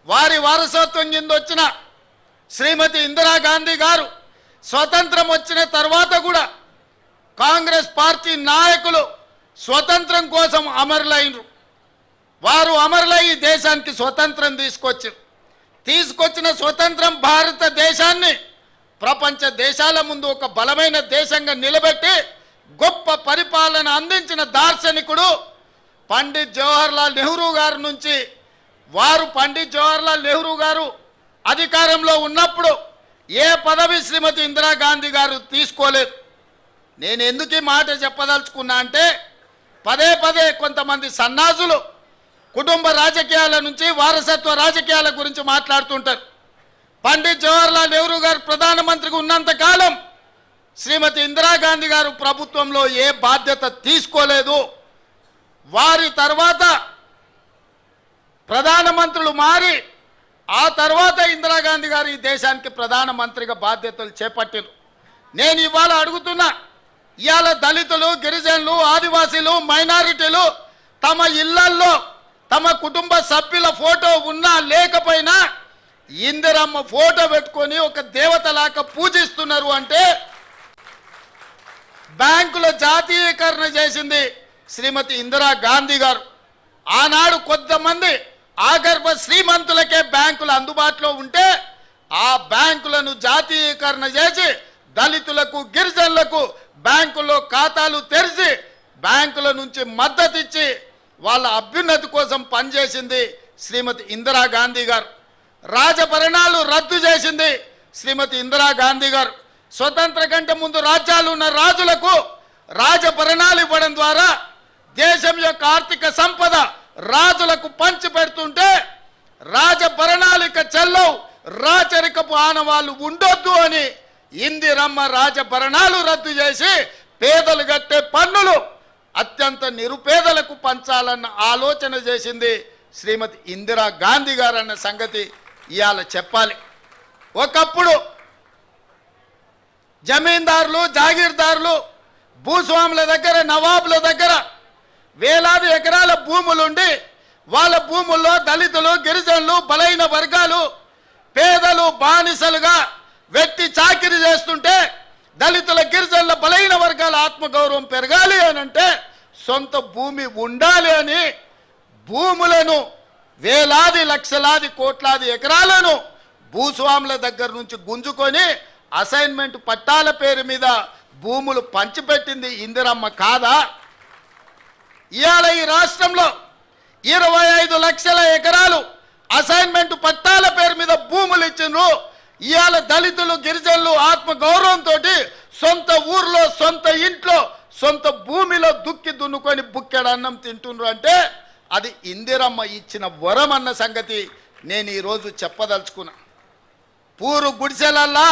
వారి వారసత్వం కింద వచ్చిన శ్రీమతి ఇందిరాగాంధీ గారు స్వతంత్రం వచ్చిన తర్వాత కూడా కాంగ్రెస్ పార్టీ నాయకులు స్వతంత్రం కోసం అమరులైనరు వారు అమరులై ఈ దేశానికి స్వతంత్రం తీసుకొచ్చారు తీసుకొచ్చిన స్వతంత్రం భారతదేశాన్ని ప్రపంచ దేశాల ముందు ఒక బలమైన దేశంగా నిలబెట్టి గొప్ప పరిపాలన అందించిన దార్శనికుడు పండిత్ జవహర్లాల్ నెహ్రూ గారి నుంచి వారు పండిత్ జవహర్లాల్ నెహ్రూ గారు అధికారంలో ఉన్నప్పుడు ఏ పదవి శ్రీమతి ఇందిరాగాంధీ గారు తీసుకోలేదు నేను ఎందుకు ఈ మాట చెప్పదలుచుకున్నా అంటే పదే పదే కొంతమంది సన్నాసులు కుటుంబ రాజకీయాల నుంచి వారసత్వ రాజకీయాల గురించి మాట్లాడుతుంటారు పండిత్ జవహర్లాల్ నెహ్రూ గారు ప్రధానమంత్రిగా ఉన్నంత కాలం శ్రీమతి ఇందిరాగాంధీ గారు ప్రభుత్వంలో ఏ బాధ్యత తీసుకోలేదు వారి తర్వాత ప్రధానమంత్రులు మారి ఆ తర్వాత ఇందిరాగాంధీ గారు ఈ దేశానికి ప్రధానమంత్రిగా బాధ్యతలు చేపట్టారు నేను ఇవాళ అడుగుతున్నా ఇవాళ దళితులు గిరిజనులు ఆదివాసీలు మైనారిటీలు తమ ఇళ్లల్లో తమ కుటుంబ సభ్యుల ఫోటో ఉన్నా లేకపోయినా ఇందిరమ్మ ఫోటో పెట్టుకొని ఒక దేవతలాగా పూజిస్తున్నారు అంటే బ్యాంకుల జాతీయకరణ చేసింది శ్రీమతి ఇందిరా గాంధీ గారు ఆనాడు కొంతమంది ఆగర్భ శ్రీమంతులకే బ్యాంకులు అందుబాటులో ఉంటే ఆ బ్యాంకులను జాతీయకరణ చేసి దళితులకు గిరిజనులకు బ్యాంకుల్లో ఖాతాలు తెరిచి బ్యాంకుల నుంచి మద్దతు ఇచ్చి వాళ్ళ అభ్యున్నతి కోసం పనిచేసింది శ్రీమతి ఇందిరా గాంధీ గారు రాజభరణాలు రద్దు చేసింది శ్రీమతి ఇందిరా గాంధీ గారు స్వతంత్ర కంటే ముందు రాజ్యాలు ఉన్న రాజులకు రాజభరణాలు ఇవ్వడం ద్వారా దేశం యొక్క ఆర్థిక సంపద రాజులకు పంచి పెడుతుంటే రాజభరణాలు ఇక చెల్లవు రాచరికపు ఆనవాళ్ళు ఉండొద్దు అని ఇందిరమ్మ రాజభరణాలు రద్దు చేసి పేదలు కట్టే పన్నులు అత్యంత నిరుపేదలకు పంచాలన్న ఆలోచన చేసింది శ్రీమతి ఇందిరా గాంధీ గారు అన్న సంగతి ఇవాళ చెప్పాలి ఒకప్పుడు జమీందారులు జాగీర్దారులు భూస్వాముల దగ్గర నవాబుల దగ్గర వేలాది ఎకరాల భూములుండి వాళ్ళ భూముల్లో దళితులు గిరిజనులు బలైన వర్గాలు పేదలు బానిసలుగా వ్యక్తి చాకిరి చేస్తుంటే దళితుల గిరిజనుల బలైన వర్గాల ఆత్మగౌరవం పెరగాలి అని అంటే సొంత భూమి ఉండాలి అని భూములను వేలాది లక్షలాది కోట్లాది ఎకరాలను భూస్వాముల దగ్గర నుంచి గుంజుకొని అసైన్మెంట్ పట్టాల పేరు మీద భూములు పంచిపెట్టింది ఇందిరమ్మ కాదా ఇవాళ ఈ రాష్ట్రంలో ఇరవై ఐదు లక్షల ఎకరాలు అసైన్మెంట్ పట్టాల పేరు మీద భూములు ఇచ్చిండ్రు ఇవాళ దళితులు గిరిజనులు ఆత్మ గౌరవంతో సొంత ఊర్లో సొంత ఇంట్లో సొంత భూమిలో దుక్కి దున్నుకొని బుక్కెడు అన్నం తింటుండ్రు అంటే అది ఇందిరమ్మ ఇచ్చిన వరం అన్న సంగతి నేను ఈరోజు చెప్పదలుచుకున్నా పూరు గుడిసెలల్లా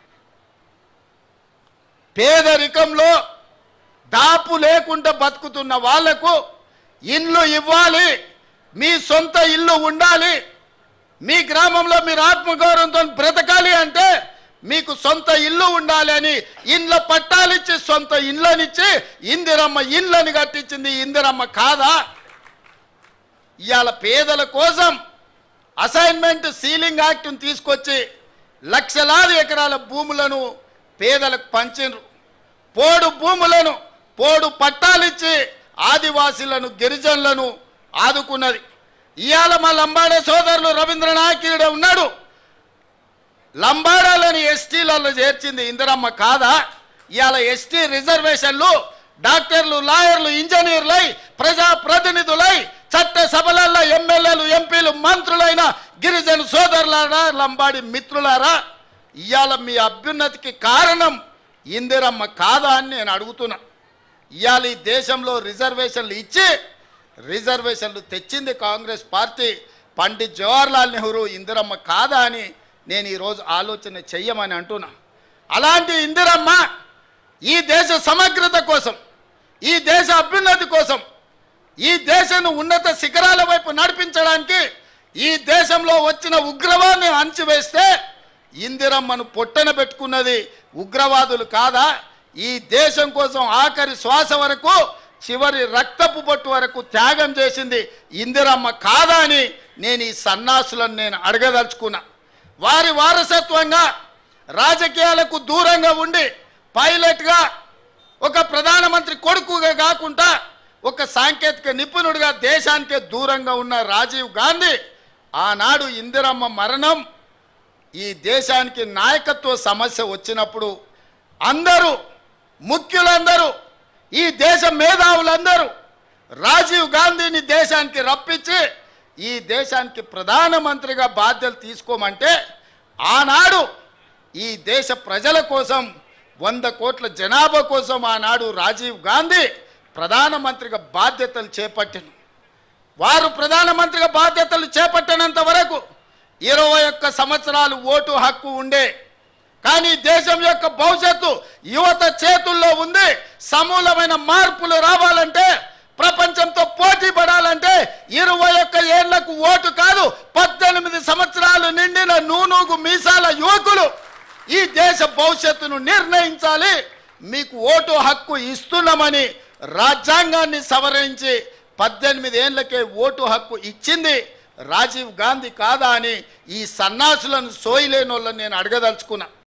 పేదరికంలో దాపు లేకుండా బతుకుతున్న వాళ్లకు ఇల్లు ఇవ్వాలి మీ సొంత ఇల్లు ఉండాలి మీ గ్రామంలో మీరు ఆత్మగౌరవంతో బ్రతకాలి అంటే మీకు సొంత ఇల్లు ఉండాలి అని ఇండ్ల పట్టాలిచ్చి సొంత ఇళ్ళనిచ్చి ఇందిరమ్మ ఇళ్ళని కట్టించింది ఇందిరమ్మ కాదా ఇవాళ పేదల కోసం అసైన్మెంట్ సీలింగ్ యాక్ట్ను తీసుకొచ్చి లక్షలాది ఎకరాల భూములను పేదలకు పంచిండ్రు పోడు భూములను పోడు పట్టాలిచ్చి ఆదివాసీలను గిరిజనులను ఆదుకున్నది ఇవాళ మా లంబాడే సోదరులు రవీంద్రనాథ్ ఈడ ఉన్నాడు లంబాడాలని ఎస్టీలలో చేర్చింది ఇందిరమ్మ కాదా ఇవాళ ఎస్టీ రిజర్వేషన్లు డాక్టర్లు లాయర్లు ఇంజనీర్లై ప్రజా ప్రతినిధులై చట్ట సభలలో ఎమ్మెల్యేలు ఎంపీలు మంత్రులైన గిరిజన సోదరులారా లంబాడి మిత్రులారా ఇవాళ మీ అభ్యున్నతికి కారణం ఇందిరమ్మ కాదా అని నేను అడుగుతున్నా ఇవాళ ఈ దేశంలో రిజర్వేషన్లు ఇచ్చి రిజర్వేషన్లు తెచ్చింది కాంగ్రెస్ పార్టీ పండిత్ జవహర్లాల్ నెహ్రూ ఇందిరమ్మ కాదా అని నేను ఈరోజు ఆలోచన చెయ్యమని అంటున్నా అలాంటి ఇందిరమ్మ ఈ దేశ సమగ్రత కోసం ఈ దేశ అభ్యున్నతి కోసం ఈ దేశాన్ని ఉన్నత శిఖరాల వైపు నడిపించడానికి ఈ దేశంలో వచ్చిన ఉగ్రవాన్ని అణచివేస్తే ఇందిరమ్మను పొట్టన పెట్టుకున్నది ఉగ్రవాదులు కాదా ఈ దేశం కోసం ఆఖరి శ్వాస వరకు చివరి రక్తపు బొట్టు వరకు త్యాగం చేసింది ఇందిరమ్మ కాదా అని నేను ఈ సన్నాసులను నేను అడగదలుచుకున్నా వారి వారసత్వంగా రాజకీయాలకు దూరంగా ఉండి పైలట్గా ఒక ప్రధానమంత్రి కొడుకుగా కాకుండా ఒక సాంకేతిక నిపుణుడిగా దేశానికే దూరంగా ఉన్న రాజీవ్ గాంధీ ఆనాడు ఇందిరమ్మ మరణం ఈ దేశానికి నాయకత్వ సమస్య వచ్చినప్పుడు అందరూ ముఖ్యులందరూ ఈ దేశ మేధావులందరూ రాజీవ్ గాంధీని దేశానికి రప్పించి ఈ దేశానికి ప్రధానమంత్రిగా బాధ్యతలు తీసుకోమంటే ఆనాడు ఈ దేశ ప్రజల కోసం వంద కోట్ల జనాభా కోసం ఆనాడు రాజీవ్ గాంధీ ప్రధానమంత్రిగా బాధ్యతలు చేపట్టిన వారు ప్రధానమంత్రిగా బాధ్యతలు చేపట్టినంత వరకు ఇరవై ఒక్క సంవత్సరాలు ఓటు హక్కు ఉండే కానీ దేశం యొక్క భవిష్యత్తు యువత చేతుల్లో ఉంది సమూలమైన మార్పులు రావాలంటే ప్రపంచంతో పోటీ పడాలంటే ఇరవై ఒక్క ఏళ్లకు ఓటు కాదు పద్దెనిమిది సంవత్సరాలు నిండిన నూనూగు మీసాల యువకులు ఈ దేశ భవిష్యత్తును నిర్ణయించాలి మీకు ఓటు హక్కు ఇస్తున్నామని రాజ్యాంగాన్ని సవరించి పద్దెనిమిది ఏళ్లకే ఓటు హక్కు ఇచ్చింది రాజీవ్ గాంధీ కాదా అని ఈ సన్నాసులను సోయిలేని వాళ్ళని నేను అడగదలుచుకున్నా